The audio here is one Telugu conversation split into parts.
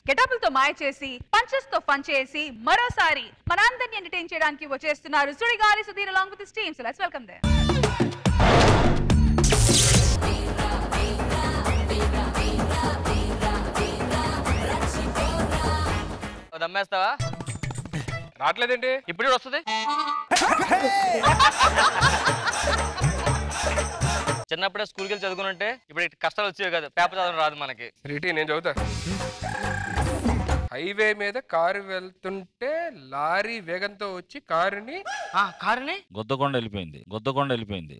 గెటప్లతో మాయ చేసి పంచెస్ తో ఫన్ చేసి మరోసారి మనందరిని ఎంటర్టైన్ చేయడానికి వచ్చేస్తున్నారు Sudigali Sudheer along with team so let's welcome the దమ్మేస్తావా రావట్లేదేంటి ఇప్పుడు వస్తుంది చిన్నప్పుడే స్కూల్కి వెళ్ళి చదువుకుని ఉంటే ఇప్పుడు ఇటు కష్టాలు వచ్చేవి కదా పేపర్ చదవడం రాదు మనకి రీటి నేను చదువుతా హైవే మీద కారు వెళ్తుంటే లారీ వేగంతో వచ్చి కారుని ఆ, కారుని గుద్దకొండ వెళ్ళిపోయింది గుద్దకొండ వెళ్ళిపోయింది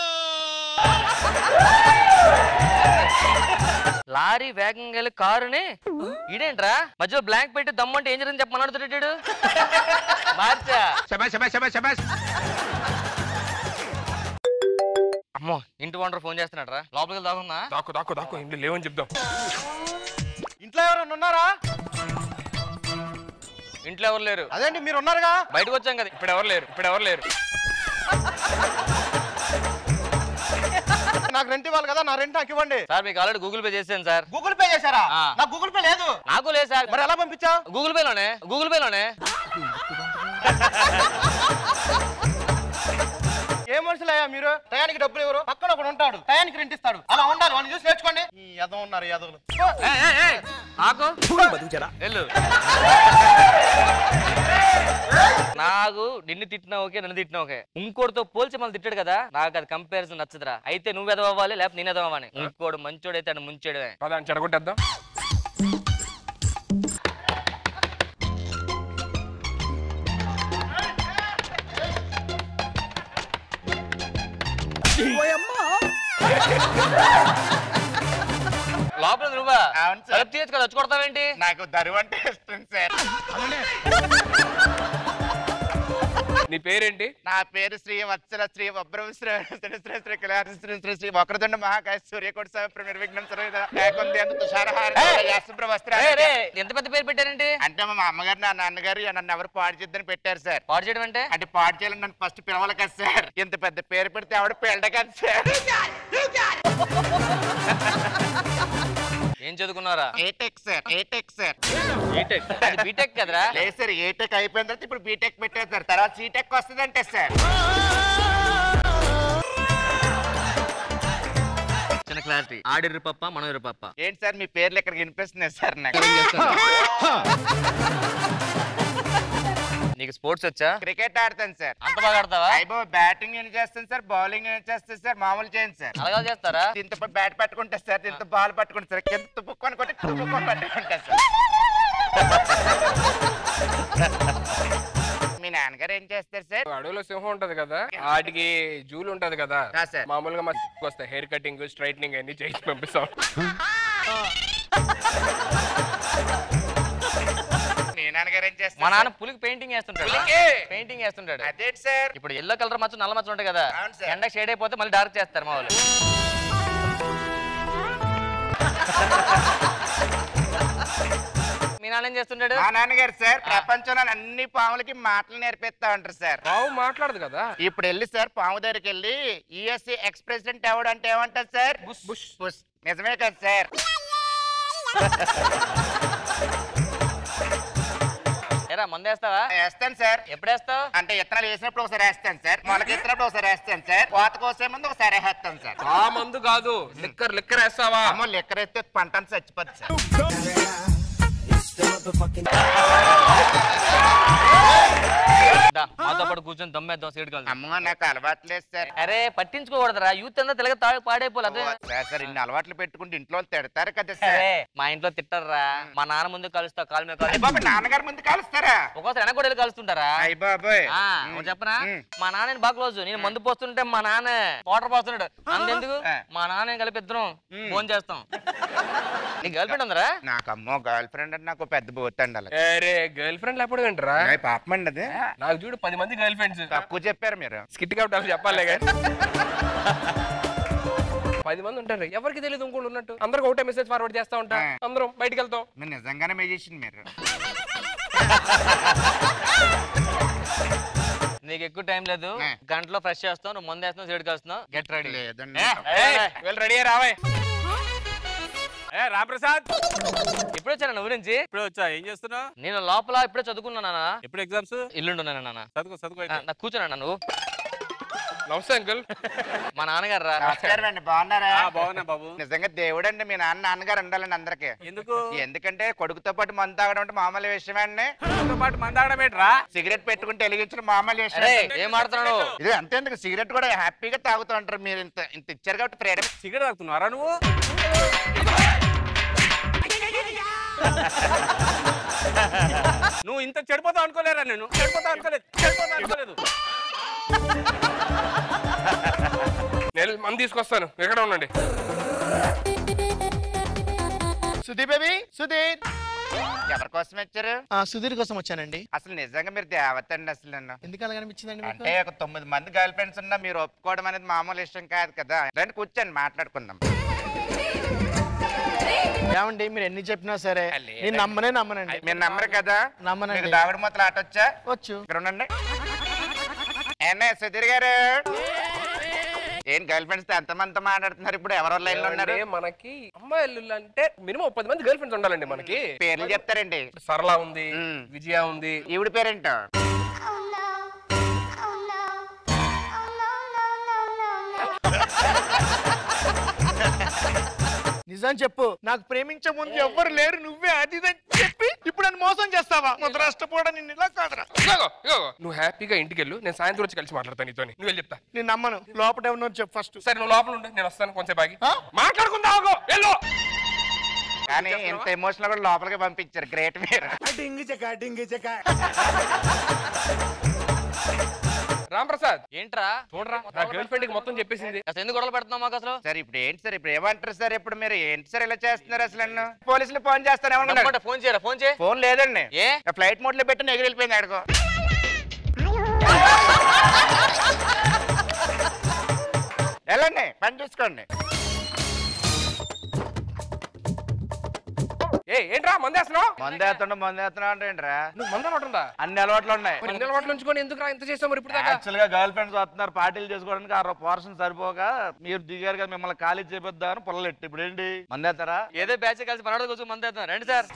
లారీ వేగంగా వెళ్ళి కారుని ఇదేంట్రా మధ్యలో బ్లాంక్ పెట్టి దమ్మంటే ఏం జరిగింది చెప్పమన్నాడు మార్చా అమ్మో ఇంటి ఓనర్ ఫోన్ చేస్తున్నాడు లోపలికి వెళ్ళి దాగుందా దాక్కు దాక్కు దాక్కు ఇంట్లో లేవని చెప్దాం ఇంట్లో ఎవరైనా ఉన్నారా ఇంట్లో ఎవరు లేరు అదేంటి మీరు ఉన్నారుగా బయటకు వచ్చాం కదా ఇప్పుడు ఎవరు లేరు ఇప్పుడు ఎవరు లేరు నాకు రెంట్ ఇవ్వాలి కదా నా రెంట్ నాకు ఇవ్వండి సార్ మీకు ఆల్రెడీ గూగుల్ పే చేశాను సార్ గూగుల్ పే చేశారా ఆ. నాకు గూగుల్ పే లేదు నాకు లేదు సార్ మరి ఎలా పంపించావు గూగుల్ పేలోనే గూగుల్ పేలోనే ఏ మనుషులయ్యా మీరు టయానికి డబ్బులు ఎవరు పక్కన ఒకడు ఉంటాడు టయానికి రెంట్ ఇస్తాడు అలా ఉండాలి వాళ్ళని చూసి నేర్చుకోండి ఈ యదవ ఉన్నారు యదవులు ఏయ్, ఏయ్, ఏయ్, ఆగు వెళ్ళు నాకు నిన్ను తిట్టినా ఓకే నన్ను తిట్టినా ఓకే ఇంకోటితో పోల్చి మళ్ళీ తిట్టాడు కదా నాకు అది కంపారిజన్ నచ్చదురా అయితే నువ్వు ఎదవ్వాలి లేకపోతే నేను ఎదవ్వాలి ఇంకోడు మంచోడైతే అని ముంచాడు పదాన్ని చెడగొట్టేద్దాం లోపల నువ్వా అవును సార్. తలుపు తీయచ్చు కదా వచ్చి కొడతావేంటి నాకు దరువు అంటే ఇష్టం సార్ నీ పేరేంటి నా పేరు శ్రీ వత్సల శ్రీ వబ్రం శ్రీ శ్రీ శ్రీ శ్రీ కళ్యాణ శ్రీ శ్రీ శ్రీ వక్రతుండ మహాకాయ సూర్యకోటి సమయ నిర్విఘ్నం సర్వేద ఏకొంది అంత తుషారహార యాశుభ్ర వస్త్ర రే, రే, ఎంత పెద్ద పేరు పెట్టారంటే అంటే మా అమ్మగారు నా నాన్నగారు నన్ను ఎవరు పాడు చేద్దని పెట్టారు సార్ పాడు చేయడం అంటే అంటే పాడు చేయాలని నన్ను ఫస్ట్ పిలవాలి కదా సార్ ఇంత పెద్ద పేరు పెడితే ఆవిడ పెళ్ళ కదా సార్ ఏం చదువుకున్నారా ATech sir ATech sir BTech అది బీటెక్ కదరా లేదు సార్ ఏటెక్ అయిపోయిన తర్వాత ఇప్పుడు బీటెక్ పెట్టారు సార్ తర్వాత సీటెక్ వస్తుందంటే సార్ చిన్న క్లారిటీ ఆడిర్రు పప్ప మనోరు పప్ప ఏంటి సార్ మీ పేర్లు ఇక్కడికి వినిపిస్తున్నాయి సార్ నాకు నీకు స్పోర్ట్స్ వచ్చా క్రికెట్ ఆడతాను సార్ అంత బాగా ఆడతావా అయిపో బ్యాటింగ్ నేను చేస్తాను సార్ బౌలింగ్ నేను చేస్తాను సార్ మామూలు చేయండి సార్ అలాగా చేస్తారా దీంతో బ్యాట్ పట్టుకుంటా సార్ దీంతో బాల్ పట్టుకుంటా సార్ కింద తుప్పుకొని కొట్టి తుప్పుకొని పట్టుకుంటా సార్ మీ నాన్నగారు ఏం చేస్తారు సార్ అడవిలో సింహం ఉంటది కదా వాటికి జూలు ఉంటది కదా ఆ, సార్. మామూలుగా మా వస్తాయి హెయిర్ కటింగ్ స్ట్రైట్నింగ్ అన్ని చేసి పంపిస్తాం మీ నాన్నగారు ఏం మా చేస్తారు నాన్న పులికి పెయింటింగ్ వేస్తుంటాడు పులికి? పెయింటింగ్ వేస్తుంటాడు అదేంటి సార్ ఇప్పుడు ఎల్లో కలర్ మచ్చ నల్ల మచ్చ ఉంటాయి కదా అవును సార్. ఎండ షేడ్ అయిపోతే మళ్ళీ డార్క్ చేస్తారు మా వాళ్ళు మీ నాన్న ఏం చేస్తుంటాడు మా నాన్నగారు సార్ ప్రపంచంలో అన్ని పాములకి మాటలు నేర్పిస్తా ఉంటారు సార్ బావు మాట్లాడదు కదా ఇప్పుడు వెళ్ళి సార్ పాము దగ్గరికి వెళ్ళి యుఎస్ఏ ఎక్స్ ప్రెసిడెంట్ ఎవడు అంటే ఏమంటారు సార్ బుష్ బుష్ బుష్ నిజమే కదా సార్ ఏరా మందేస్తావా వేస్తాను సార్ ఎప్పుడు వేస్తావు అంటే ఇత్తనాలు వేసినప్పుడు ఒకసారి వేస్తాను సార్ మొలక ఎత్తినప్పుడు ఒకసారి వేస్తాను సార్ కోత కోసే ముందు ఒకసారి వేస్తాను సార్ ఆ మందు కాదు లిక్కర్ లిక్కర్ వేస్తావా అమ్మో లెక్కర ఎత్తే పంట అంతా చచ్చిపోద్ది సార్ దా, మాతో పాటు కూర్చొని దమ్మేద్దాం సీడ్ కలిసి అమ్మో నాకు అలవాటు లేదు సార్ అరే పట్టించుకోకూడదురా యూత్ అంతా తెలగ తాగి పాడైపోలే అదే ఓ, సార్ సార్ ఇన్ని అలవాట్లు పెట్టుకుంటే ఇంట్లో వాళ్ళు తిడతారు కదా సార్ సరే మా ఇంట్లో తిట్టర్రా మా నాన్న ముందు కలుస్తా కాలు మీద అయ్య కాలు బాబు నాన్నగారు ముందు కలుస్తారా ఒక్కోసారి వెనక కూడా వెళ్ళి కలుస్తుంటారా అయ్య బాబాయ్ ఆ, ఒకటి చెప్పనా ఉమ్. మా నాన్న బాగా క్లోజ్ నేను మందు పోస్తుంటే మా నాన్న వాటర్ పోస్తున్నాడు అంతెందుకు ఆ. మా నాన్న కలిపి ఇద్దరం ఫోన్ చేస్తాం నీ గర్ల్ ఫ్రెండ్ ఉందరా నాకు అమ్మో గర్ల్ ఫ్రెండ్ అంటే నాకు పెద్ద పోతండి అలా అరే గర్ల్ ఫ్రెండ్ లేకపోతే ఏంట్రా పాపమండి అది నాకు చూడు పది మంది గర్ల్ ఫ్రెండ్స్ తక్కువ చెప్పారు మీరు స్కిట్ కాబట్టి అలా చెప్పాలి కానీ పది మంది ఉంటారు ఎవరికి తెలియదు ఇంకోళ్ళు ఉన్నట్టు అందరికి ఒకటే మెసేజ్ ఫార్వర్డ్ చేస్తా ఉంటా ఆ. అందరం బయటికి వెళ్తాం మీరు నిజంగానే మెజిషియన్ మీరు నీకు ఎక్కువ టైం లేదు ఆ. గంటలో ఫ్రెష్ చేస్తావు నువ్వు మందు వేస్తున్నావు సీడ్ కలుస్తున్నావు గెట్ రెడీ లేదండి వెళ్ళి రెడీ రావే ఏ రామప్రసాద్ ఇప్పుడు వచ్చాను నువ్వు నుంచి ఇప్పుడు వచ్చా ఏం చేస్తున్నావు నేను లోపల ఇప్పుడే చదువుకున్నానా ఎప్పుడు ఎగ్జామ్స్ ఇల్లుండున్నాను నాన్న చదువుకో చదువుకో ఆ, నాకు కూర్చోనా నువ్వు నమస్తే అంకుల్ మా నాన్నగారు రా నమస్కారం అండి బాగున్నారా ఆ, బాగున్నా బాబు నిజంగా దేవుడండి మీ నాన్న నాన్నగారు ఉండాలండి అందరికి ఎందుకు ఎందుకంటే కొడుకుతో పాటు మందు తాగడం అంటే మామూలు విషయమే అండి నీతో పాటు మందాడడం ఏంట్రా సిగరెట్ పెట్టుకుంటే వెలిగించడం మామూలు విషయం అరే అండి. ఏం ఆడుతున్నాడు ఇది అంతేందుకు సిగరెట్ కూడా హ్యాపీగా తాగుతూ ఉంటారు మీరు ఇంత ఇంత ఇచ్చారు కాబట్టి ఫ్రీడమ్ సిగరెట్ తాగుతున్నారా నువ్వు నువ్వు ఇంత చెడిపోతావు అనుకోలేరా నేను చెడిపోతావు అనుకోలేదు చెడిపోతావు అనుకోలేదు నేను మంది తీసుకొస్తాను ఎక్కడ ఉండండి సుధీర్ బేబీ సుధీర్ ఎవరి కోసం వచ్చారు ఆ, సుధీర్ కోసం వచ్చానండి అసలు నిజంగా మీరు దేవత అండి అసలు నన్ను ఎందుకు అలా అనిపించిందండి మీకు అంటే ఒక తొమ్మిది మంది గర్ల్ ఫ్రెండ్స్ ఉన్నా మీరు ఒప్పుకోవడం అనేది మామూలు విషయం కాదు కదా రండి కూర్చొని మాట్లాడుకుందాం ఏమండి మీరు ఎన్ని చెప్పినా సరే నేను నమ్మనే నమ్మనండి మీరు నమ్మరు కదా నమ్మనండి. మీకు దాగుడు మొత్తం ఆట వచ్చా వచ్చు ఇక్కడ ఉండండి ఏంటే సుధీర్ గారు ఏం గర్ల్ ఫ్రెండ్స్ ఎంత మందితో మాట్లాడుతున్నారు ఇప్పుడు ఎవరో లైన్ లో ఉన్నారు అంటే మనకి అమ్మాయిలు అంటే మినిమం పది మంది గర్ల్ ఫ్రెండ్స్ ఉండాలండి మనకి పేర్లు చెప్తారండి సరళ ఉంది మ్మ్. విజయ ఉంది ఈవిడ పేరేంటో నిజం చెప్పు నాకు ప్రేమించే ముందు ఎవ్వరు లేరు నువ్వే అది ఇది అని చెప్పి ఇప్పుడు నన్ను మోసం చేస్తావా ముద్ర నష్టపోవడం నిన్ను ఇలా కాదురా ఇగో, ఇగో, నువ్వు హ్యాపీగా ఇంటికి వెళ్ళు నేను సాయంత్రం వచ్చి కలిసి మాట్లాడతాను నీతో నువ్వు వెళ్ళి చెప్తా నేను నమ్మను లోపల ఎవరినో చెప్పు ఫస్ట్ సరే నువ్వు లోపల ఉండు నేను వస్తాను కొంచెం బాగి ఆ? మాట్లాడుకుందాం ఆగు, వెళ్ళు కానీ ఇంత ఎమోషనల్ కూడా లోపలికి పంపించారు గ్రేట్ మీరు రాంప్రసాద్ ఏంట్రా చూడరా నా గర్ల్ ఫ్రెండ్ కి మొత్తం చెప్పేసింది అసలు ఎందుకు గొడవలు పెడుతున్నావు మాకు అసలు సార్ ఇప్పుడు ఏంటి సార్ ఇప్పుడు ఏమంటారు సార్ ఇప్పుడు మీరు ఏంటి సార్ ఇలా చేస్తున్నారు అసలు నన్ను పోలీసులు ఫోన్ చేస్తారు ఏమనుకున్నారు నమ్మమంటే ఫోన్ చేయరా ఫోన్ చేయి ఫోన్ లేదండి ఏ? ఫ్లైట్ మోడ్ లో పెట్టి ఎగిరి వెళ్ళిపోయింది ఆడుకో వెళ్ళండి పని చూసుకోండి ఏ ఏంట్రా మందేస్తున్నావు మందేస్తుండ మందేస్తున్నా అంటే నువ్వు మంద ఉంటుందా అన్ని అలవాట్లు ఉన్నాయి మరి ఇన్ని అలవాట్లు ఉంచుకొని ఎందుకు రా ఇంత చేసావు మరి ఇప్పుడు దాకా యాక్చువల్ గా గర్ల్ ఫ్రెండ్స్ వస్తున్నారు పార్టీలు చేసుకోవడానికి ఆ పోర్షన్ సరిపోగా మీరు దిగారు కదా మిమ్మల్ని ఖాళీ చేపిద్దామని పొల్లెట్టు ఇప్పుడు ఏంటి మందేస్తారా ఏదో బ్యాచ్ కలిసి మనోడు కోసం మంది అవుతున్నారు రండి సార్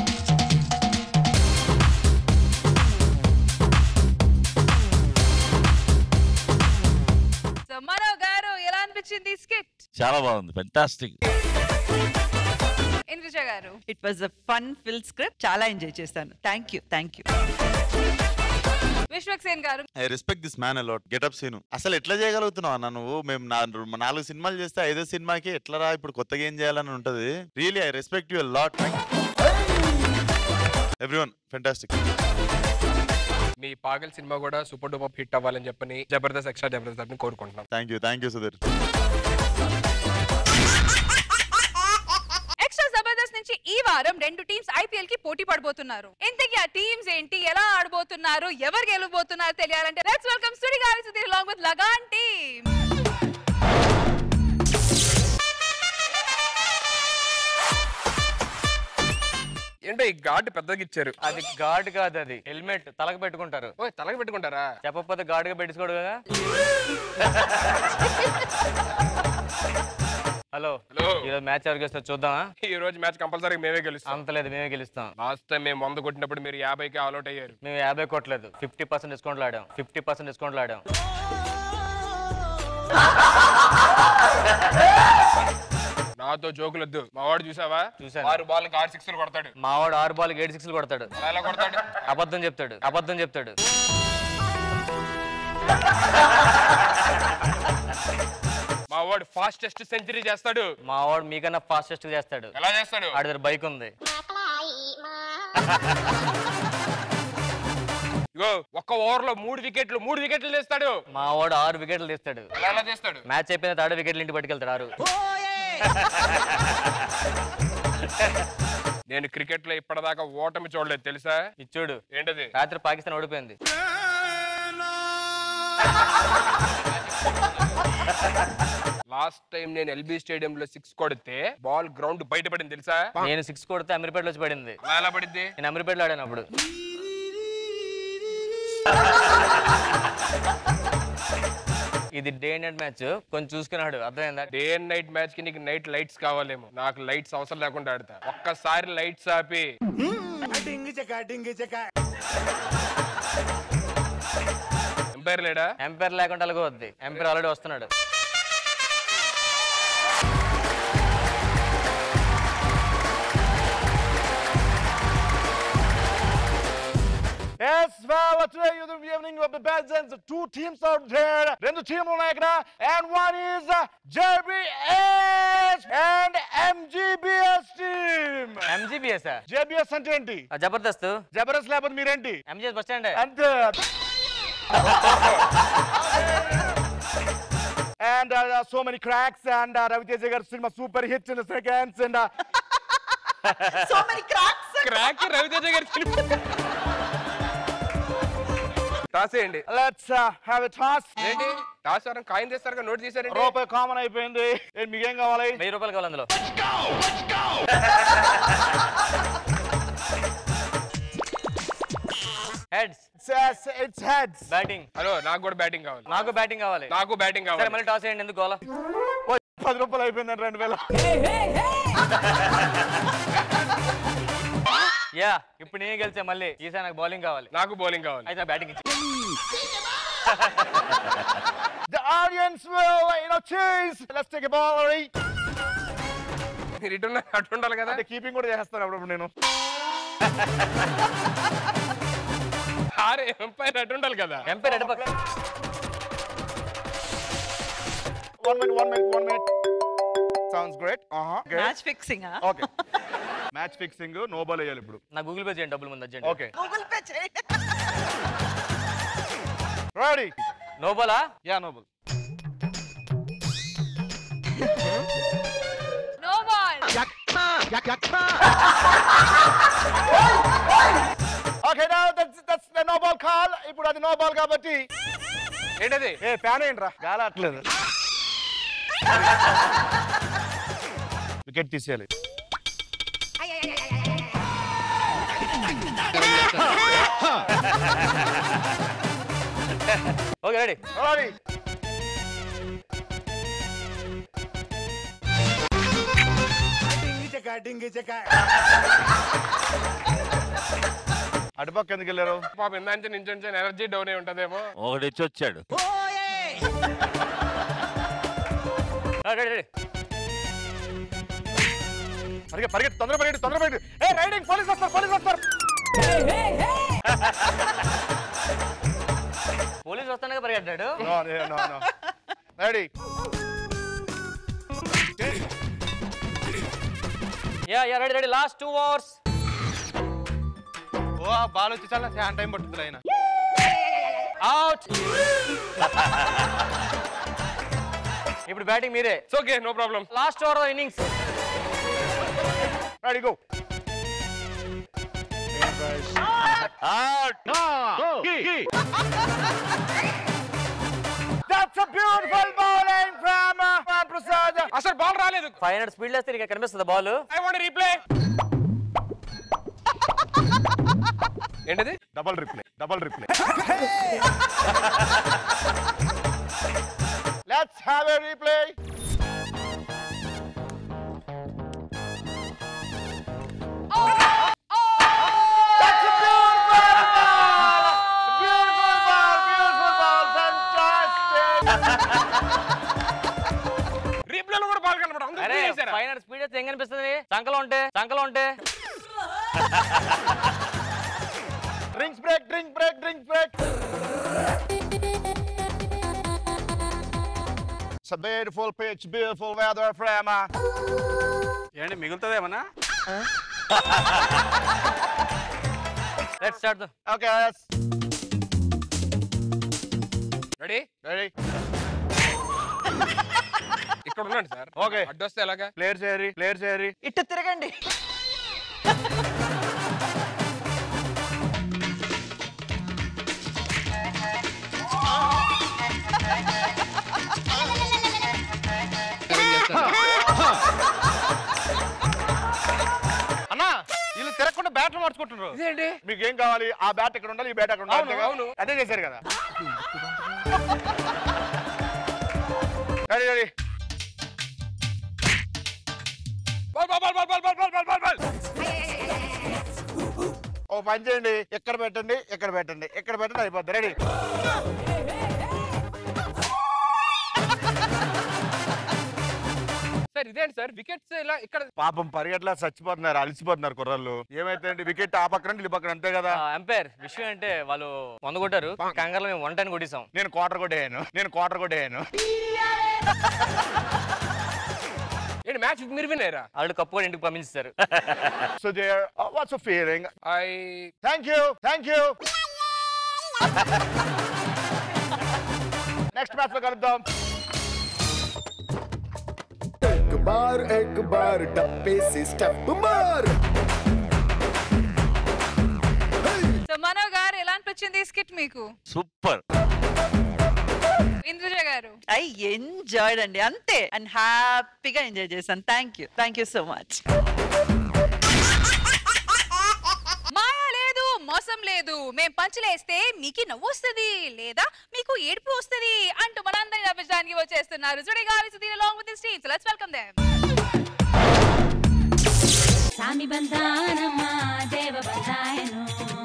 సో మనో గారు ఎలా అనిపించింది స్కిట్ చాలా బాగుంది fantastic Indraja garu it was a fun filled script చాలా ఎంజాయ్ చేస్తాను thank you thank you Vishwaksen garu I respect this man a lot getup Seenu అసలు ఎట్లా చేయగలుగుతున్నావు అన్న నువ్వు మేము నా- నాలుగు సినిమాలు చేస్తే ఐదో సినిమాకి ఎట్లా రా ఇప్పుడు కొత్తగా ఏం చేయాలని ఉంటది really I respect you lot everyone fantastic మీ పాగల్ సినిమా కూడా సూపర్ డూపర్ హిట్ అవ్వాలని చెప్పని జబర్దస్త్ ఎక్స్ట్రా జబర్దస్త్ అని కోరుకుంటున్నాం thank you thank you Sudheer extra Jabardasth నుంచి ఈ వారం రెండు టీమ్స్ ఐపీఎల్ కి పోటీ పడబోతున్నారు ఇంతకీ ఆ టీమ్స్ ఏంటి ఎలా ఆడబోతున్నారు ఎవరు గెలవబోతున్నారు తెలియాలంటే let's welcome Sudigali Sudheer along with Lagaan team ఏంటో ఈ గార్డ్ పెద్దగా ఇచ్చారు అది గార్డ్ కాదు అది హెల్మెట్ తలకు పెట్టుకుంటారు ఓ తలకి పెట్టుకుంటారా చెప్పకపోతే గార్డ్గా పెట్టించుకోడు కదా హలో హలో ఈరోజు మ్యాచ్ ఎవరికి వస్తే చూద్దామా ఈ రోజు మ్యాచ్ కంపల్సరీ మేమే గెలుస్తాం అంత లేదు మేమే గెలుస్తాం లాస్ట్ టైం మేము వంద కొట్టినప్పుడు మీరు యాభైకి ఆల్అౌట్ అయ్యారు మేము యాభై కొట్టలేదు ఫిఫ్టీ పర్సెంట్ డిస్కౌంట్లు ఆడాం ఫిఫ్టీ పర్సెంట్ డిస్కౌంట్లు ఆడాం నాతో జోకులొద్దు మా వాడు చూసావా చూశాను. ఆరు బాల్ ఆరు సిక్స్ కొడతాడు మావాడు ఆరు బాల్ ఏడు సిక్స్లు కొడతాడు అలా ఎలా కొడతాడు అబద్ధం చెప్తాడు అబద్ధం చెప్తాడు మా వాడు ఫాస్టెస్ట్ సెంచరీ చేస్తాడు మావాడు మీకన్నా ఫాస్టెస్ట్ చేస్తాడు ఎలా చేస్తాడు ఆడి దగ్గర బైక్ ఉంది ఇగో ఒక్క ఓవర్ లో మూడు వికెట్లు మూడు వికెట్లు చేస్తాడు మావాడు ఆరు వికెట్లు తీస్తాడు ఎలా ఎలా చేస్తాడు మ్యాచ్ అయిపోయిన తాడు వికెట్లు ఇంటి పట్టుకెళ్తాడు ఆరు నేను క్రికెట్ లో ఇప్పటిదాకా ఓటమి చూడలేదు తెలుసా ఇచ్చుడు ఏంటది రాత్రి పాకిస్తాన్ ఓడిపోయింది లాస్ట్ టైం నేను ఎల్బీ స్టేడియం లో సిక్స్ కొడితే బాల్ గ్రౌండ్ బయట పడింది తెలుసా నేను సిక్స్ కొడితే అమీర్పేటలో వచ్చి పడింది అలా ఎలా పడింది నేను అమీర్పేటలో ఆడాను అప్పుడు ఇది డే నైట్ మ్యాచ్ కొంచెం చూసుకున్నాడు అర్థమైందా డే అండ్ నైట్ మ్యాచ్ కి నీకు నైట్ లైట్స్ కావాలేమో నాకు లైట్స్ అవసరం లేకుండా ఆడతా ఒక్కసారి లైట్స్ ఆపి ఎంపైర్ లేడా ఎంపైర్ లేకుండా అలాగే వద్ది ఎంపైర్ ఆల్రెడీ వస్తున్నాడు Yes, well, today is the evening of the Belgians. Two teams out there. రెండు టీంలు ఉన్నాయి ఇక్కడ and one is uh, JBS and MGBS team. MGBS JBS అంటే ఏంటి జబర్దస్త్ జబర్దస్త్ లేకపోతే మీరేంటి ఎంజీఎస్ బస్ స్టాండ్ అంతే and uh, so many cracks and uh, Raviteja garu cinema super hits in the seconds and uh, so many cracks crack Ravi Teja garu toss వేయండి let's uh, have a toss. ఏంటి టాస్ ఎవరైనా కాయిన్ తెస్తారు నోట్ తీసారండి రూపాయి కామన్ అయిపోయింది ఏంటి మీకేం కావాలి వెయ్యి రూపాయలు కావాలి అందులో heads It's, uh, it's heads. Batting hello నాకు కూడా బ్యాటింగ్ కావాలి నాకు బ్యాటింగ్ కావాలి నాకు బ్యాటింగ్ సరే కావాలి మళ్ళీ టాస్ చేయండి ఎందుకు గోలా ఓ, పది రూపాయలు అయిపోయిందండి రెండు వేల యా ఇప్పుడు నేను గెలిచా మళ్ళీ ఈసారి నాకు బౌలింగ్ కావాలి నాకు బౌలింగ్ కావాలి అయితే బ్యాటింగ్ ఇచ్చి The audience will, you know, choose. Let's take a ball, already. మీరు ఇటు ఉన్నా- అటు ఉండాలి కదా అంటే కీపింగ్ కూడా చేస్తాను అప్పుడప్పుడు నేను ఆరే ఎంపైర్ అటు ఉండాలి కదా ఎంపైర్ ఎడ పక్క one minute one minute one minute sounds great match fixing okay match fixing no ball వేయాలి ఇప్పుడు నా గూగుల్ పే చేయండి డబ్బులు ముందు అర్జెంట్ ఓకే గూగుల్ పే చేయండి రెడీ నో బాలా yeah no ball no ball okay now that's that's the no ball call ఇప్పుడు అది నో బాల్ కాబట్టి ఏంటది ఏ ఫ్యాన్ ఏంట్రా గాలి అట్లేదు వికెట్ తీసేయాలి ఓకే రెడీ రెడీ అటుపక్క ఎందుకు వెళ్ళారు పాప ఇందాంచి నుంచి ఎనర్జీ డౌన్ అయి ఉంటదేమో ఒకటి ఇచ్చి వచ్చాడు రెడీ రెడీ పరిగె పరిగెట్టు తొందర పరిగెట్టు తొందర పరిగెట్టు ఏ రైడింగ్ పోలీస్ వస్తారు పోలీస్ వస్తారు పోలీస్ వస్తానే పరిగెట్టాడు no no no ready yeah yeah ready ready last two hours ఓ బాల్ వచ్చి చాలా చాలా టైం పడుతుంది ఆయన అవుట్ ఇప్పుడు బ్యాటింగ్ మీరే it's okay no problem last over innings ready go That's a beautiful bowling from uh, from Prasad. అసలు బాల్ రాలేదు ఫైవ్ హండ్రెడ్ స్పీడ్ వేస్తే నీకు కనిపిస్తుంది బాల్ ఐ వాంట్ రీప్లే ఏంటది double reply double reply let's have a replay That's a beautiful ball! Beautiful ball, beautiful ball, fantastic! రీప్లేలో కూడా బాల్ కనపడ అందరూ అరే చేశారా? ఫైవ్ హండ్రెడ్ స్పీడ్ వేస్తే ఏం కనిపిస్తుంది సంకలో ఉంటే సంకలో ఉంటే Drinks break, drink break, drink break. It's a beautiful pitch, beautiful weather from uh, ఏంటి మిగులుతుందేమన్నా let's start Okay, let's ready ready. ఇక్కడ ఉండండి సార్ Okay. అడ్డొస్తే ఎలాగా Player చేయరి, player చేయరి. ఇటు తిరగండి అన్నా వీళ్ళు తిరగకుండా బ్యాట్లు మార్చుకుంటున్నారు ఇదేంటి మీకు ఏం కావాలి ఆ బ్యాట్ ఇక్కడ ఉండాలి ఈ బ్యాట్ అక్కడ ఉండాలి అవును, అంతేగా? అవును. అదే చేశారు కదా ready ready ball ball ball ball ball ball ball ball ball ఓ పని చేయండి ఎక్కడ పెట్టండి ఎక్కడ పెట్టండి ఎక్కడ పెట్టండి అయిపోద్ది రెడీ సార్ ఇదేంటి సార్ వికెట్స్ ఇలా ఇక్కడ పాపం పరిగెట్లా చచ్చిపోతున్నారు అలసిపోతున్నారు కుర్రాళ్ళు ఏమైతే వికెట్ ఆ పక్కన నుండి ఈ పక్కన అంతే కదా అంపైర్ విషయం అంటే వాళ్ళు వంద కొట్టారు కంగారులో మేము వన్ టెన్ కొట్టేసాం నేను క్వార్టర్ కొట్టేయాను నేను క్వార్టర్ కొట్టేయాను ఏంటి మ్యాచ్ మీరు విన్నారా వాళ్ళు కప్పు కూడా ఇంటికి పంపించారు Sujay what's feeling I thank you thank you next match లో కలుద్దాం एक बार एक बार डब्बे से स्टेप मार సో మనో గారు ఎలా అనిపించింది ఈ స్కిట్ మీకు సూపర్ ఇంద్రజ గారు ఐ ఎంజాయ్డ్ అండి అంతే అండ్ హ్యాపీగా ఎంజాయ్ చేశాను thank you thank you so much మాయా లేదు మోసం లేదు మేం పంచలేస్తే మీకు నవ్వు వస్తుంది లేదా మీకు ఏడుపు వస్తుంది అంటూ మనందరినీ నవ్వించడానికి వచ్చేస్తున్నారు Sudigali Sudheer along with his team. So let's welcome them. సామి బంధానమ్మా దేవ బంధాయను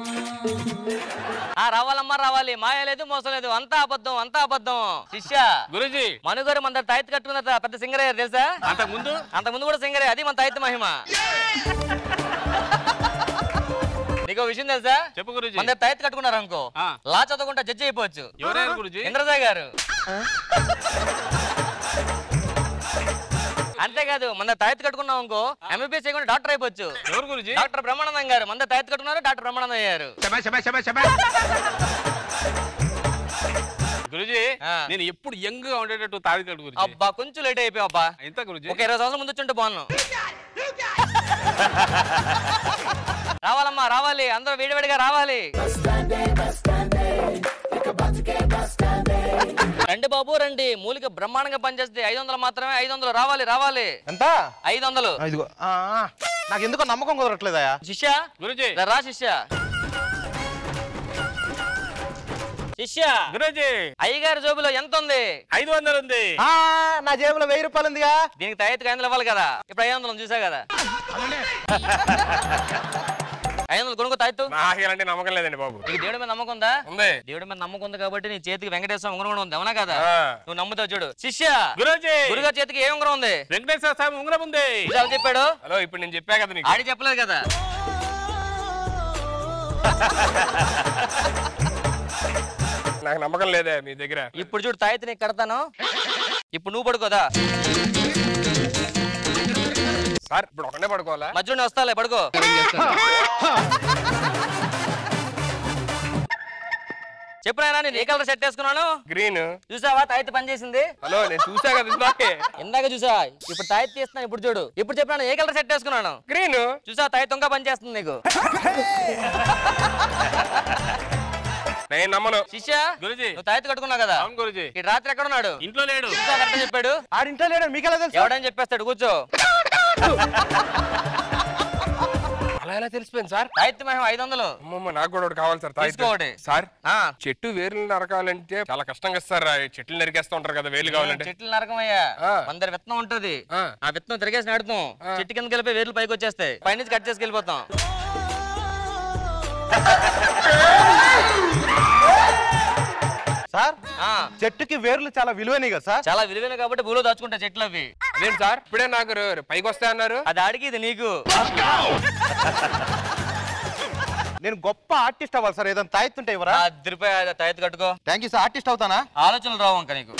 ఆ రావాలమ్మా రావాలి మాయ లేదు మోసం లేదు అంతా అబద్ధం అంతా అబద్ధం శిష్య గురుజీ మనుగారు మన తాయిత్ కట్టుకున్న పెద్ద సింగర్ అయ్యారు తెలుసా అంతకు ముందు అంత ముందు కూడా సింగరే అది మన తాయిత్ మహిమ నీకు విషయం తెలుసా చెప్పు గురుజీ మన దగ్గర తాయిత్ కట్టుకున్నారు అనుకో ఆ. లా చదవకుండా జడ్జి అయిపోవచ్చు ఎవరైనా గురుజీ ఇంద్రజాయ్ గారు అంతేకాదు మన దగ్గర తాయిత్ కట్టుకున్నాం అనుకో ఎంబీబీఎస్ చేయకుండా డాక్టర్ అయిపోవచ్చు ఎవరు గురుజీ డాక్టర్ బ్రహ్మానందం గారు మన దగ్గర తాయిత్ కట్టుకున్నారు డాక్టర్ బ్రహ్మానందం అయ్యారు గురుజీ ఆ. నేను ఎప్పుడు యంగ్ గా ఉండేటట్టు తాడికట్టు గురుజీ అబ్బా కొంచెం లేట్ అయిపోయావు అబ్బా ఎంత గురుజీ ఒక ఇరవై సంవత్సరం ముందు వచ్చుంటే బాగున్నాం రావాలమ్మా రావాలి అందరూ వేడివేడిగా రావాలి రండి బాబు రండి మూలిక బ్రహ్మాండంగా పనిచేస్తే ఐదు వందలు మాత్రమే ఐదు వందలు రావాలి రావాలి ఎంత ఐదు వందలు ఇదిగో ఆ, ఆ. నాకు ఎందుకో నమ్మకం కుదరట్లేదా శిష్య గురుజీ ఇలా రా శిష్య శిష్య గురుజీ అయ్యగారి జోబులో ఎంత ఉంది ఐదు వందలు ఉంది ఆ, నా జేబులో వెయ్యి రూపాయలు ఉందిగా దీనికి తయారు ఐదు వందలు ఇవ్వాలి కదా ఇప్పుడు ఐదు వందలు చూసా కదా ఐదు వందలు కొనుక్కో తాయితు నాకు ఇలాంటి నమ్మకం లేదండి బాబు నీకు దేవుడి మీద నమ్మకం ఉందా ఉంది దేవుడి మీద నమ్మకం ఉంది కాబట్టి నీ చేతికి వెంకటేశ్వర ఉంగరం కూడా ఉంది అవునా కదా ఆ. నువ్వు నమ్ముతావు చూడు శిష్య గురుజీ గురుగారి చేతికి ఏ ఉంగరం ఉంది వెంకటేశ్వర స్వామి ఉంగరం ఉంది చాలా చెప్పాడు హలో ఇప్పుడు నేను చెప్పా కదా నీకు ఆడి చెప్పలేదు కదా నాకు నమ్మకం లేదే మీ దగ్గర ఇప్పుడు చూడు తాయితు నీకు కడతాను ఇప్పుడు నువ్వు పడుకోదా సార్ ఇప్పుడు ఒకనే పడుకోవాలా మధ్యలో నేను వస్తాలే పడుకో చెప్పు నాయనా నేను ఏ కలర్ సెట్ వేసుకున్నాను గ్రీన్ చూసావా తాయితు పని చేసింది హలో నేను చూసా కదా ఇందాకే ఇందాక చూసా ఇప్పుడు తాయితు తీస్తున్నాను ఇప్పుడు చూడు ఇప్పుడు చెప్పినాను ఏ కలర్ సెట్ వేసుకున్నాను గ్రీన్ చూసా తాయి తొంగ పని చేస్తుంది నీకు నేను నమ్మను శిష్య గురుజీ నువ్వు తాయితు కట్టుకున్నావు కదా అవును గురుజీ ఈ రాత్రి ఎక్కడ ఉన్నాడు ఇంట్లో లేడు చూసా కరెక్ట్ చెప్పాడు ఆడింట్లో లేడు మీకు ఎలా తెలుసు ఎవడని చెప్పేస్తాడు కూర్చో అలా ఎలా తెలిసిపోయింది సార్ తాయితు మహిమ ఐదు వందలు అమ్మమ్మ నాకు కూడా ఒకటి కావాలి సార్ తాయితే. తీసుకో ఒకటి. సార్ ఆ, చెట్టు వేర్లు నరకాలంటే చాలా కష్టంగా సార్ ఆ చెట్లు నరికేస్తూ ఉంటారు కదా వేర్లు కావాలంటే చెట్లు నరకమయ్యా ఆ. మన దగ్గర విత్తనం ఉంటది ఆ. ఆ విత్తనం తిరిగేసి నాడుతాం చెట్టు కిందకి వెళ్ళిపోయి వేర్లు పైకి వచ్చేస్తాయి పైనుంచి కట్ చేసుకు వెళ్ళిపోతాం సార్ ఆ, చెట్టుకి వేర్లు చాలా విలువైనవి కదా సార్ చాలా విలువైన కాబట్టి భూలో దాచుకుంటా చెట్లు అవి అదేంటి సార్ ఇప్పుడే నాకు రే- పైకి వస్తే అన్నారు అది ఆడికి ఇది నీకు నేను గొప్ప ఆర్టిస్ట్ అవ్వాలి సార్ ఏదైనా తాయితుంటే ఇవరా పది రూపాయలు తాయెత్తు కట్టుకో థ్యాంక్ యూ సార్ ఆర్టిస్ట్ అవుతానా ఆలోచనలు రావు ఇంకా నీకు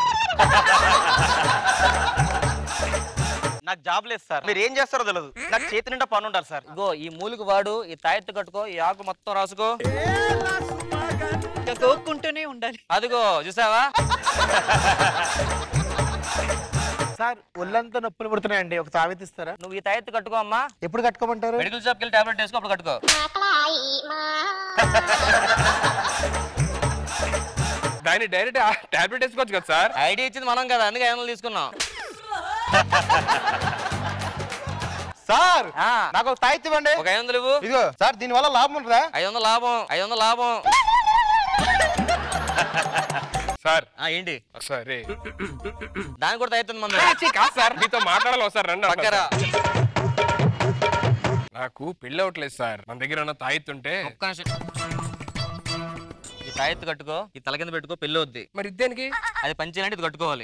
నాకు జాబ్ లేదు సార్ మీరు ఏం చేస్తారో తెలియదు నాకు చేతి నిండా పని ఉండాలి సార్ ఇగో ఈ మూలికి వాడు ఈ తాయెత్తు కట్టుకో ఈ ఆకు మొత్తం రాసుకో ఇంకా గోక్కుంటూనే ఉండాలి అదిగో చూసావా సార్ ఒళ్ళంతా నొప్పులు పుడుతున్నాయండి ఒక తావిత ఇస్తారా నువ్వు ఈ తాయెత్తు కట్టుకో అమ్మా ఎప్పుడు కట్టుకోమంటారు మెడికల్ షాప్కి వెళ్ళి టాబ్లెట్ వేసుకో అప్పుడు కట్టుకో దాన్ని డైరెక్ట్ టాబ్లెట్ వేసుకోవచ్చు కదా సార్ ఐడియా ఇచ్చింది మనం కదా అందుకే ఐదు వందలు తీసుకున్నాం సార్ ఆ, నాకు ఒక తాయిత్ ఇవ్వండి ఒక ఐదు వందలు ఇవ్వు ఇదిగో సార్ దీని వల్ల లాభం ఉంటుందా ఐదు వందలు లాభం ఐదు వందలు లాభం సార్ ఆ. ఆ ఏంటి సరే దాని కూడా తగ్గుతుంది మన ఛీ, కాదు సార్ మీతో మాట్లాడాలి ఒకసారి రండి అన్నా పక్కరా. సార్. నాకు పెళ్ళి అవ్వట్లేదు సార్ మన దగ్గర ఉన్న తాయిత్తుంటే ఒక్క నిమిషం ఈ తాయెత్తు కట్టుకో ఈ తల కింద పెట్టుకో పెళ్ళి వద్ది మరి ఇదేనికి అది పంచేయాలంటే ఇది కట్టుకోవాలి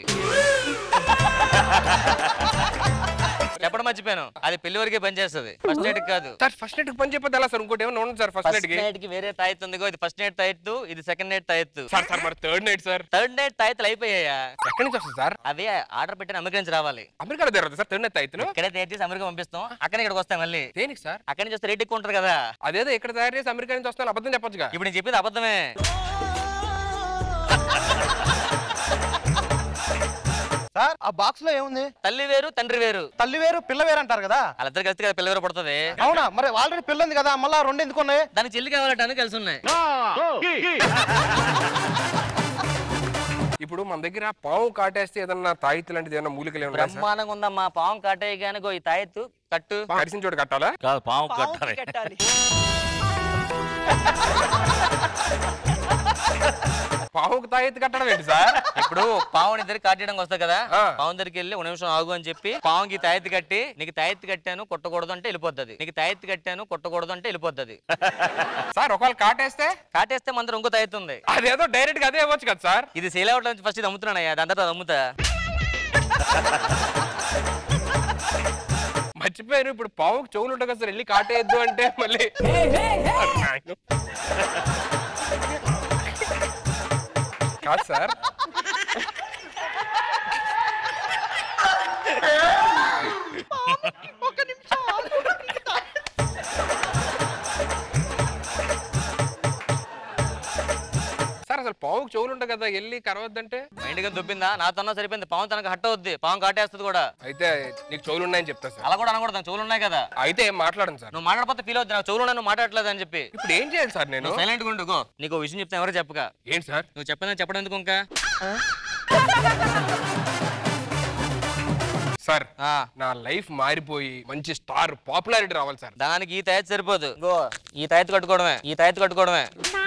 చెప్పడం మర్చిపోయాను అది పెళ్లి వరకే పనిచేస్తుంది ఫస్ట్ నైట్ కాదు సార్ ఫస్ట్ నైట్ పని చెప్పదు ఎలా సార్ ఇంకోటి ఏమైనా ఉంది సార్ ఫస్ట్ నైట్ ఫస్ట్ కి నైట్ కి వేరే తాయెత్తు ఉందిగో ఇది ఫస్ట్ నైట్ తాయెత్తు ఇది సెకండ్ నైట్ తాయెత్తు సార్ సార్ మరి third night sir third night తాయెత్తులు అయిపోయాయా ఎక్కడి నుంచి వస్తుంది సార్ అవి ఆర్డర్ పెట్టిన అమెరికా నుంచి రావాలి అమెరికాలో జరుగుతుంది సార్ థర్డ్ నైట్ తాయిత్తును ఇక్కడే తయారు చేసి అమెరికా పంపిస్తాం అక్కడ ఇక్కడికి వస్తాం మళ్ళీ దేనికి సార్ అక్కడి నుంచి వస్తే రేట్ ఎక్కువ ఉంటుంది కదా అదేదో ఇక్కడ తయారు చేసి అమెరికా నుంచి వస్తాను అబద్ధం చెప్పొచ్చుగా ఇప్పుడు నేను చెప్పింది అబద్ధమే సార్ ఆ బాక్స్ లో ఏముంది తల్లి వేరు తండ్రి వేరు తల్లి వేరు పిల్ల వేరు అంటారు కదా వాళ్ళిద్దరు కలిసి కదా పిల్ల వేరు పడుతుంది అవునా మరి ఆల్రెడీ పిల్ల ఉంది కదా మళ్ళా రెండు ఎందుకు ఉన్నాయి దానికి చెల్లి కావాలంటే అన్ని కలిసి ఉన్నాయి ఇప్పుడు మన దగ్గర పాము కాటేస్తే ఏదన్నా తాయిత్తు లాంటిది ఏదన్నా మూలికలు ఏమన్నా ఉన్నాయా సార్? బ్రహ్మాండంగా ఉందమ్మా పావం కాటేయ గాని ఈ తాయెత్తు కట్టు కరిసిన చోటు కట్టాలా కాదు పాము పావుకి కట్టాలి కట్టాలి పాముకు తాయిత్తు కట్టడం ఏంటి సార్ ఇప్పుడు పావుని ఇద్దరికి కాటేయడానికి వస్తా కదా ఆ. పావు దగ్గరికి వెళ్ళి ఒక నిమిషం ఆగు అని చెప్పి పావుకి తాయెత్తు కట్టి నీకు తాయెత్తు కట్టాను కొట్టకూడదు అంటే వెళ్ళిపోద్ది నీకు తాయెత్తు కట్టాను కొట్టకూడదు అంటే వెళ్ళిపోద్ది సార్ ఒకవేళ కాటేస్తే కాటేస్తే మందరం ఇంకో తాయెత్తు ఉంది అదేదో డైరెక్ట్ గా అదే ఇవ్వచ్చు కదా సార్ ఇది సేల్ అవడం నుంచి ఫస్ట్ ఇది అమ్ముతున్నానయ్యా దాని తర్వాత అది అమ్ముతా మర్చిపోయారు ఇప్పుడు పావుకు చెవులు ఉంటాయి కదా సార్ వెళ్ళి కాటేయద్దు అంటే మళ్ళీ కాదు సార్ సార్ అసలు పావుకు చెవులు ఉంటాయి కదా వెళ్ళి కరవద్దంటే మైండ్ గా దుబ్బిందా నా తన్నా సరిపోయింది పాము తనకు హట్ట వద్ది పాము కాటేస్తుంది కూడా అయితే నీకు చెవులు ఉన్నాయని చెప్తా సార్ అలా కూడా అనకూడదు నాకు చెవులు ఉన్నాయి కదా అయితే ఏం మాట్లాడండి సార్ నువ్వు మాట్లాడకపోతే ఫీల్ అవుతుంది నాకు చెవులు ఉన్నాయి, నువ్వు మాట్లాడలేదు అని చెప్పి ఇప్పుడు ఏం చేయాలి సార్ నేను నువ్వు సైలెంట్ గా ఉండు గో. నీకు ఓ విషయం చెప్తే ఎవరు చెప్పక ఏంటి సార్ నువ్వు చెప్పదని చెప్పడం ఎందుకు ఇంకా సార్ ఆ, నా లైఫ్ మారిపోయి మంచి స్టార్ పాపులారిటీ రావాలి సార్ దానికి ఈ తాయెత్తు సరిపోదు గో ఈ తాయెత్తు కట్టుకోవడమే ఈ తాయెత్తు కట్టుకోవడమే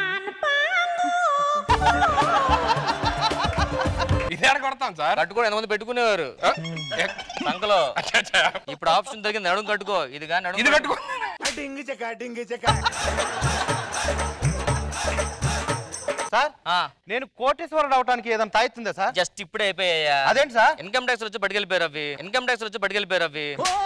ఇది ఎక్కడ కొడతాం సార్ కట్టుకోవడం ఎంతమంది పెట్టుకునేవారు ఆ? ఎక్- సంకలో అచ్చా, అచ్చా. ఇప్పుడు ఆప్షన్ దొరికింది నడుము కట్టుకో ఇది కానీ నడుము ఇది కట్టుకో సార్ ఆ, నేను కోటేశ్వరుడు అవడానికి ఏదైనా తాయితుందా సార్ జస్ట్ ఇప్పుడే అయిపోయాయా అదేంటి సార్ ఇన్కమ్ ట్యాక్స్ వచ్చి పట్టుకెళ్ళిపోయారు అవి ఇన్కమ్ ట్యాక్స్ వచ్చి పట్టుకెళ్ళిపోయారు అవి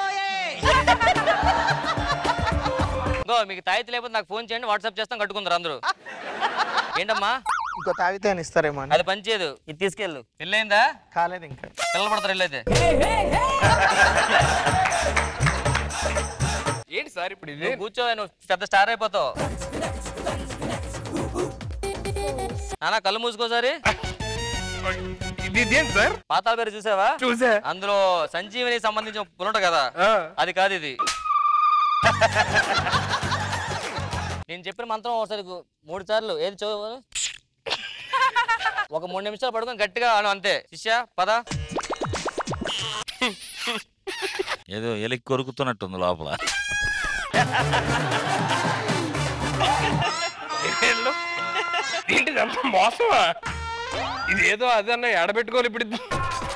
గో మీకు తాయితీ లేకపోతే నాకు ఫోన్ చేయండి వాట్సాప్ చేస్తాం కట్టుకుందరు అందరూ ఏంటమ్మా ఇంకో తాగితే అని ఇస్తారేమో అని అది పనిచేయదు ఇది తీసుకెళ్ళు పెళ్ళయిందా కాలేదు ఇంకా పిల్లలు పడతారు వెళ్ళైతే ఏంటి సార్ ఇప్పుడు ఇది నువ్వు కూర్చో నువ్వు పెద్ద స్టార్ అయిపోతావు నానా కళ్ళు మూసుకోసారి ఇది ఇది ఏంటి సార్ పాతాల పేరు చూసావా చూసా అందులో సంజీవని సంబంధించిన పులు ఉంటుంది కదా ఆ. అది కాదు ఇది నేను చెప్పిన మంత్రం ఒకసారి గు- మూడు సార్లు ఏది చూ ఒక మూడు నిమిషాలు పడుకొని గట్టిగా అను అంతే శిష్య పద ఏదో ఎలికి కొరుకుతున్నట్టుంది లోపల ఏళ్ళు? ఏంటి ఇదంతా మోసమా ఇది ఏదో అదన్నా ఎడబెట్టుకోవాలి ఇప్పుడు ఇది.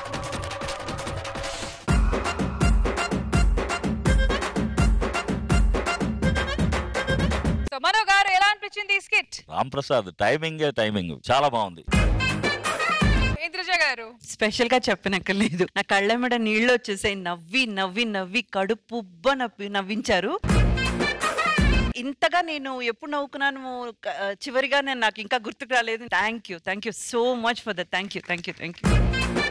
సో మనో గారు ఎలా అనిపించింది ఈ skit Ram Prasad timing timing చాలా బాగుంది ఇంద్రజ గారు స్పెషల్ గా చెప్పనక్కర్లేదు నా కళ్ళ మీద నీళ్ళు వచ్చేసాయి నవ్వి నవ్వి నవ్వి కడుపుబ్బ నవ్వి నవ్వించారు ఇంతగా నేను ఎప్పుడు నవ్వుకున్నాను క- చివరిగా నేను నాకు ఇంకా గుర్తుకు రాలేదు thank you thank you so much for that thank you thank you thank you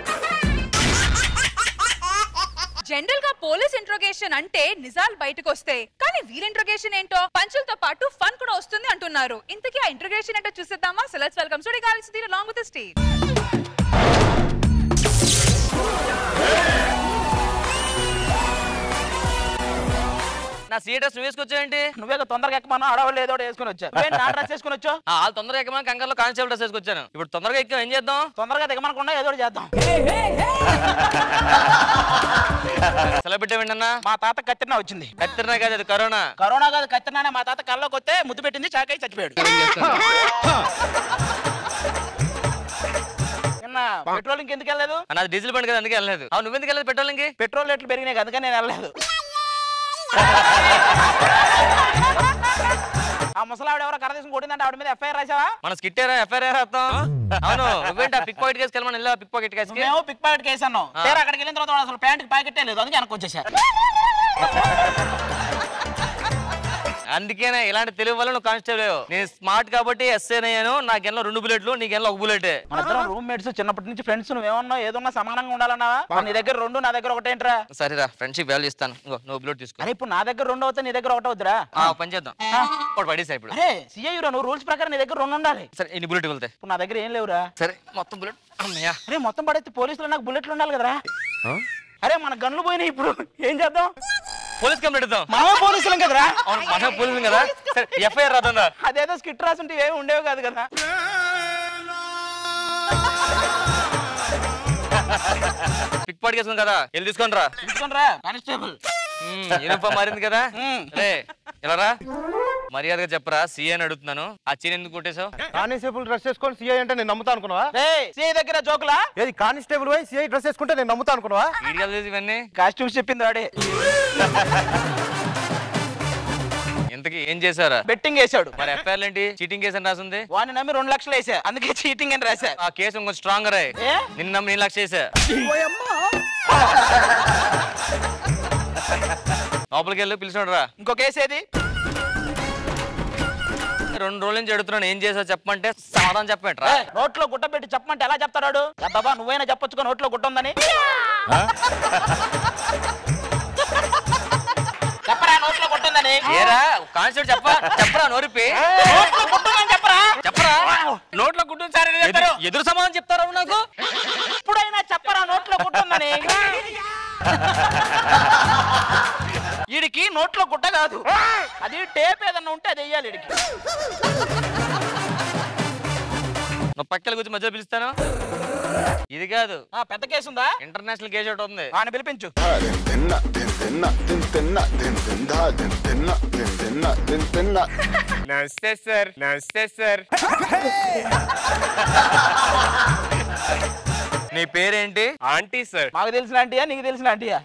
general గా పోలీస్ ఇంట్రోగేషన్ అంటే నిజాలు బయటకు వస్తాయి కానీ వీళ్ళ ఇంట్రోగేషన్ ఏంటో పంచులతో పాటు ఫన్ కూడా వస్తుంది అంటున్నారు ఇంతకీ ఆ ఇంట్రోగేషన్ ఏంటో చూసేద్దామా సో లెట్స్ వెల్కమ్ సుడి గాలి Sudheer along with the Steve. నా సీరియస్ నువ్వు వేసుకొచ్చావేంటి నువ్వే తొందరగా ఎక్కమన్నా అడవులు ఏదో ఒకటి వేసుకుని వచ్చా నువ్వే నా డ్రెస్ వేసుకుని వచ్చా ఆ, వాళ్ళు తొందరగా ఎక్కమని కంగారులో కానిస్టేబుల్ డ్రెస్ వేసుకొచ్చాను ఇప్పుడు తొందరగా ఎక్కాం ఏం చేద్దాం తొందరగా దిగమనకుండా ఏదో ఒకటి చేద్దాం సెలవు పెట్టామండి అన్న మా తాత కత్తిరినా వచ్చింది కత్తిరినా కాదు అది కరోనా కరోనా కాదు కత్తిరినానే మా తాత కల్లోకి వస్తే ముద్దు పెట్టింది చాకై చచ్చిపోయాడు నిన్న పెట్రోల్ ఇంకెందుకు వెళ్ళలేదు నాది డీజిల్ బండి కదా అందుకే వెళ్ళలేదు అవును నువ్వెందుకు వెళ్ళలేదు పెట్రోల్ ఇంకి పెట్రోల్ రేట్లు పెరిగినాయి అందుకని నేను వెళ్ళలేదు ఆ ముసలావిడ ఎవరో కర్ర తీసుకుని కొట్టిందంటే ఆవిడ మీద ఎఫ్ఐఆర్ రాసావా మన స్కిట్టారా ఎఫ్ఐఆర్ రాస్తాం అవును నువ్వేంటి ఆ పిక్ పాకెట్ కేసుకి వెళ్ళమని వెళ్ళా పిక్ పాకెట్ కేసుకి మేము పిక్ పాకెట్ కేసు అన్నాం ఆ. తీరా అక్కడికి వెళ్ళిన తర్వాత వాడు అసలు ప్యాంట్ ప్యాకెట్ లేదు అందుకే వెనక్కి వచ్చేసా అందుకేనే ఇలాంటి తెలివి వల్ల నువ్వు కానిస్టేబుల్ అయ్యావు. నేను స్మార్ట్ కాబట్టి ఎస్ఏ అయ్యాను నాకెళ్ళలో రెండు బుల్లెట్లు నీకెళ్ళలో ఒక బుల్లెట్ మన ఇద్దరం రూమ్మేట్స్ చిన్నప్పటి నుంచి ఫ్రెండ్స్ నువ్వేమన్నా ఏదన్నా సమానంగా ఉండాలన్నావా మరి నీ దగ్గర రెండు నా దగ్గర ఒకటేంట్రా సరేరా ఫ్రెండ్షిప్ వాల్యూ ఇస్తాను ఇంకో నువ్వు బుల్లెట్ తీసుకో అరే ఇప్పుడు నా దగ్గర రెండు అవుతా నీ దగ్గర ఒకటి అవుతురా ఆ, ఒక పని చేద్దాం ఒకటి పడేసా ఇప్పుడు అరే సిఐ నువ్వు రూల్స్ ప్రకారం నీ దగ్గర రెండు ఉండాలి సరే ఎన్ని బుల్లెట్ వెళ్తాయి ఇప్పుడు నా దగ్గర ఏం లేవురా సరే మొత్తం బుల్లెట్ అమ్మయ్యా అరే మొత్తం పడేస్తే పోలీసులు నాకు బుల్లెట్లు ఉండాలి కదరా అరే మన గన్లు పోయినాయి ఇప్పుడు ఏం చేద్దాం పోలీస్ కంప్లైంట్ ఇద్దాం మనమే పోలీసులం కదరా అవును మన పోలీసులు కదా సరే ఎఫ్ఐఆర్ రాదా అదేదో స్కిట్ రాసుంటే ఏమి ఉండేవి కాదు కదా పిక్ పాకెట్ కేసుకుని కదా వెళ్ళి తీసుకొని రా తీసుకునిరా కానిస్టేబుల్ యూనిఫామ్ మారింది కదా రే ఇలా రా మర్యాదగా చెప్పరా సీఏ అని అడుగుతున్నాను ఆ చీర ఎందుకు కొట్టేశావు కానిస్టేబుల్ డ్రెస్ వేసుకొని సిఐ అంటే నేను నమ్ముతా అనుకున్నావా సిఐ దగ్గర జోకులా ఏది కానిస్టేబుల్ పోయి సిఐ డ్రెస్ వేసుకుంటే నేను నమ్ముతా అనుకున్నావా వీడికి వెళ్ళేది ఇవన్నీ కాస్ట్యూమ్స్ చెప్పింది వాడే ఇంతకీ ఏం చేశారా బెట్టింగ్ వేసాడు మరి ఎఫ్ఐఆర్ ఏంటి చీటింగ్ కేసు అని రాసింది వాడిని నమ్మి రెండు లక్షలు వేసా అందుకే చీటింగ్ అని రాసా ఆ కేసు ఇంకొంచెం స్ట్రాంగ్ రే ఏ? నిన్న నమ్మి నేను లక్ష చేసా లోపలికి వెళ్ళి పిలిచినాడు రా ఇంకో కేసు ఏది రెండు రోజుల నుంచి అడుగుతున్నాను ఏం చేసావు చెప్పమంటే సమాధానం చెప్పమంటారా ఏ, నోట్లో గుట్ట పెట్టి చెప్పమంటే ఎలా చెప్తాడు బాబా నువ్వైనా చెప్పొచ్చుకో నోట్లో గుట్ట ఉందని చెప్పరా నోట్లో గుట్ట ఉందని ఏరా కాన్స్టేబుల్ చెప్పా చెప్పరా నోరిపి నోట్లో గుట్ట ఉందని చెప్పరా చెప్పరా నోట్లో గుడ్డు సరే ఎదురు- ఎదురు సమాధానం చెప్తారా నాకు ఇప్పుడైనా చెప్పరా నోట్లో గుట్ట ఉందని వీడికి నోట్లో గుట్ట కాదు అది టేప్ ఏదన్నా ఉంటే అది వెయ్యాలి వీడికి నువ్వు పక్కల కూర్చొని మధ్యలో పిలుస్తాను ఇది కాదు ఆ, పెద్ద కేసు ఉందా ఇంటర్నేషనల్ కేసు ఒకటి ఉంది ఆయన పిలిపించు నమస్తే సార్ నమస్తే సార్ నీ పేరేంటి ఆంటీ సార్ మాకు తెలిసిన ఆంటీయా నీకు తెలిసిన ఆంటీయా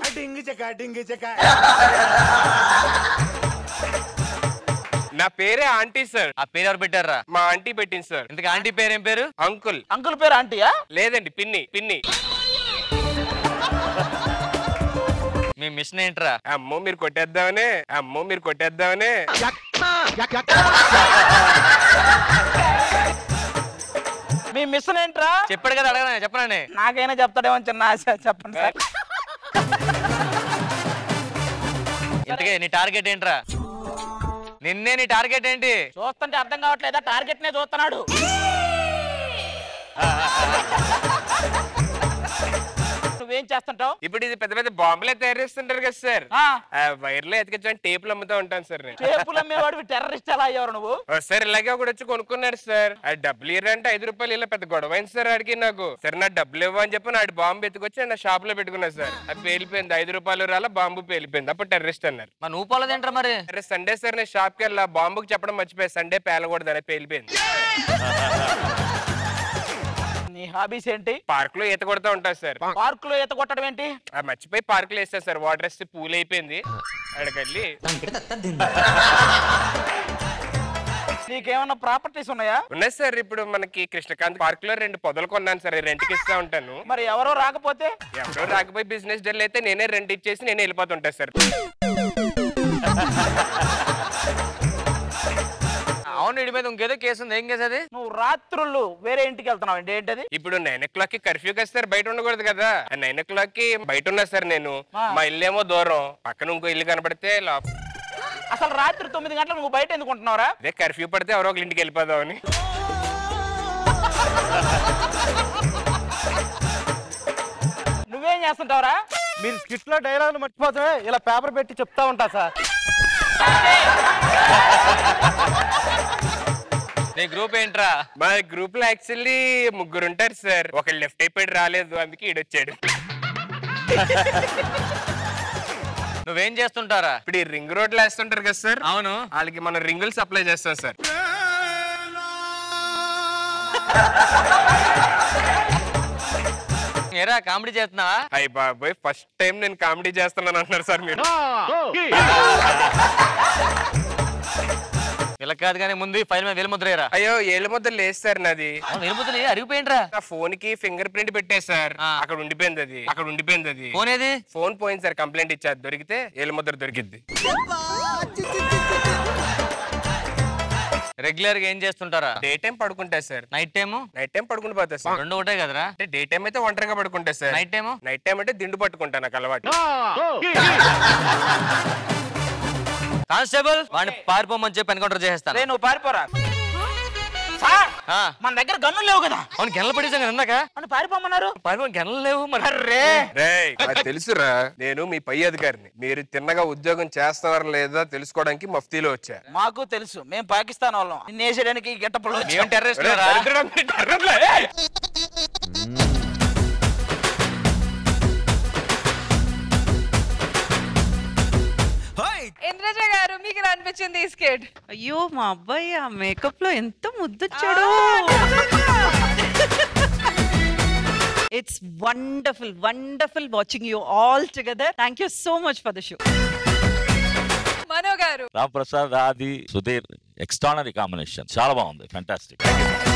నా పేరే ఆంటీ సార్ ఆ పేరు ఎవరు పెట్టారా మా ఆంటీ పెట్టింది సార్ ఇంతకు ఆంటీ పేరు ఏం పేరు అంకుల్ అంకుల్ పేరు ఆంటీయా లేదండి పిన్ని పిన్ని మీ మిషన్ ఏంట్రా అమ్మో మీరు కొట్టేద్దామనే అమ్మో మీరు కొట్టేద్దామనే మీ మిషన్ ఏంట్రా చెప్పాడు కదా అడగనా చెప్పనండి నాకైనా చెప్తాడేమో చిన్న ఆశ చెప్పండి సార్ ఇంతకే నీ టార్గెట్ ఏంట్రా నిన్నే నీ టార్గెట్ ఏంటి చూస్తుంటే అర్థం కావట్లేదా టార్గెట్ నే చూస్తున్నాడు నువ్వేం చేస్తుంటావు ఇప్పుడు ఇది పెద్ద పెద్ద బాంబులే తయారు చేస్తుంటారు కదా సార్ ఆ. ఆ వైర్లో ఎతికించని టేపులు అమ్ముతూ ఉంటాను సార్ నేను టేపులు అమ్మేవాడివి టెర్రరిస్ట్ ఎలా అయ్యావు నువ్వు సార్ ఇలాగే ఒకటి వచ్చి కొనుక్కున్నాడు సార్ ఆ డబ్బులు ఇవ్వరంటే ఐదు రూపాయలు ఇలా పెద్ద గొడవ అయింది సార్ ఆడికి నాకు సరే నా డబ్బులు ఇవ్వ అని చెప్పి నాడు బాంబు ఎత్తుకొచ్చి నా షాప్ లో పెట్టుకున్నా సార్ అది పేలిపోయింది ఐదు రూపాయలు రాలా బాంబు పేలిపోయింది అప్పుడు టెర్రరిస్ట్ అన్నారు మరి నువ్వు పోలేదేంట్రా మరి అరే సండే సార్ నేను షాప్ కి వెళ్ళా బాంబుకి చెప్పడం మర్చిపోయా సండే పేలకూడదు అని పేలిపోయింది నీ హాబీస్ ఏంటి పార్క్ లో ఈత కొడతా ఉంటా సార్ పార్క్ లో ఈత కొట్టడం ఏంటి ఆ మర్చిపోయి పార్క్ లో వేస్తా సార్ వాటర్ వేస్తే పూల్ అయిపోయింది అక్కడికెళ్ళి నీకేమన్నా ప్రాపర్టీస్ ఉన్నాయా ఉన్నాయి సార్ ఇప్పుడు మనకి కృష్ణకాంత్ పార్క్ లో రెండు పొదలు కొన్నాను సార్ రెంట్కి ఇస్తా ఉంటాను మరి ఎవరో రాకపోతే ఎవరో రాకపోయి బిజినెస్ డల్ అయితే నేనే రెంట్ ఇచ్చేసి నేనే వెళ్ళిపోతుంటా సార్ అవును ఇడి మీద ఇంకేదో కేసు ఉంది ఏం కేసు అది నువ్వు రాత్రులు వేరే ఇంటికి వెళ్తున్నావు అండి ఏంటది ఇప్పుడు నైన్ ఓ క్లాక్ కి కర్ఫ్యూ కదా సార్ బయట ఉండకూడదు కదా నైన్ ఓ క్లాక్ కి బయట ఉన్నా సార్ నేను మా ఇల్లు ఏమో దూరం పక్కన ఇంకో ఇల్లు కనపడితే లోప- అసలు రాత్రి తొమ్మిది గంటలకు నువ్వు బయట ఎందుకు ఉంటున్నావురా అదే కర్ఫ్యూ పడితే ఎవరో ఒక ఇంటికి వెళ్ళిపోదామని నువ్వేం చేస్తుంటావురా మీరు స్కిట్ లో డైలాగ్ మర్చిపోతే ఇలా పేపర్ పెట్టి చెప్తా ఉంటా సార్ నీ గ్రూప్ ఏంట్రా మా గ్రూప్ లో యాక్చువల్లీ ముగ్గురు ఉంటారు సార్ ఒకళ్ళు లెఫ్ట్ అయిపోయి రాలేదు అందుకే ఈడొచ్చాడు నువ్వేం చేస్తుంటారా ఇప్పుడు ఈ రింగ్ రోడ్లు వేస్తుంటారు కదా సార్ అవును వాళ్ళకి మనం రింగులు సప్లై చేస్తాం సార్ ఏరా కామెడీ చేస్తున్నావా అయ్యి బాబాయ్ ఫస్ట్ టైం నేను కామెడీ చేస్తున్నాను అంటున్నారు సార్ మీరు ఇలా కాదు కానీ ముందు ఈ ఫైల్ మీద వేలు ముద్ర వేయరా అయ్యో ఏళ్ళ ముద్ద లేదు సార్ నాది వేలు ముద్ర అరిగిపోయిండ్రా నా ఫోన్ కి ఫింగర్ ప్రింట్ పెట్టేది సార్ అక్కడ ఉండిపోయింది అది అక్కడ ఉండిపోయింది అది ఫోన్ ఏది ఫోన్ పోయింది సార్ కంప్లైంట్ ఇచ్చారు దొరికితే ఏళ్ళ ముద్ర దొరికిద్ది రెగ్యులర్ గా ఏం చేస్తుంటారా డే టైం పడుకుంటా sir night time night time పడుకుని పోతా సార్ రెండు ఒకటే కదరా అంటే డే టైం అయితే ఒంటరిగా పడుకుంటా sir night time night time అంటే దిండు పట్టుకుంటా నాకు అలవాటు కానిస్టేబుల్ వాడిని పారిపోమని చెప్పి ఎన్కౌంటర్ చేసేస్తాను రే నువ్వు పారిపోరా సార్ ఆ, మన దగ్గర గన్నులు లేవు కదా అవును గెనల పడేసాం కదా ఇందాక అని పారిపోమన్నారు పారిపో గెనలు లేవు మరి రే రేయ్, నాకు తెలుసురా నేను మీ పై అధికారిని మీరు తిన్నగా ఉద్యోగం చేస్తున్నారా లేదా తెలుసుకోవడానికి మఫ్తీలో వచ్చా మాకు తెలుసు మేము పాకిస్తాన్ వాళ్ళం నిన్ను వేసేయడానికి గెట్టపలు మేము టెర్రరిస్ట్ ఒరేయ్, దరిద్రుడా, మీరు టెర్రర్లా? ఏయ్! ఇంద్రజ గారు మీకు ఎలా అనిపించింది ఈ స్కిట్ అయ్యో మా అబ్బాయి ఆ మేకప్ లో ఎంత ముద్దొచ్చాడు it's wonderful wonderful watching you all together thank you so much for the show Mano గారు రామ్ ప్రసాద్ ఆది సుధీర్ ఎక్స్ట్రానరీ కాంబినేషన్ చాలా బాగుంది ఫ్యాంటాస్టిక్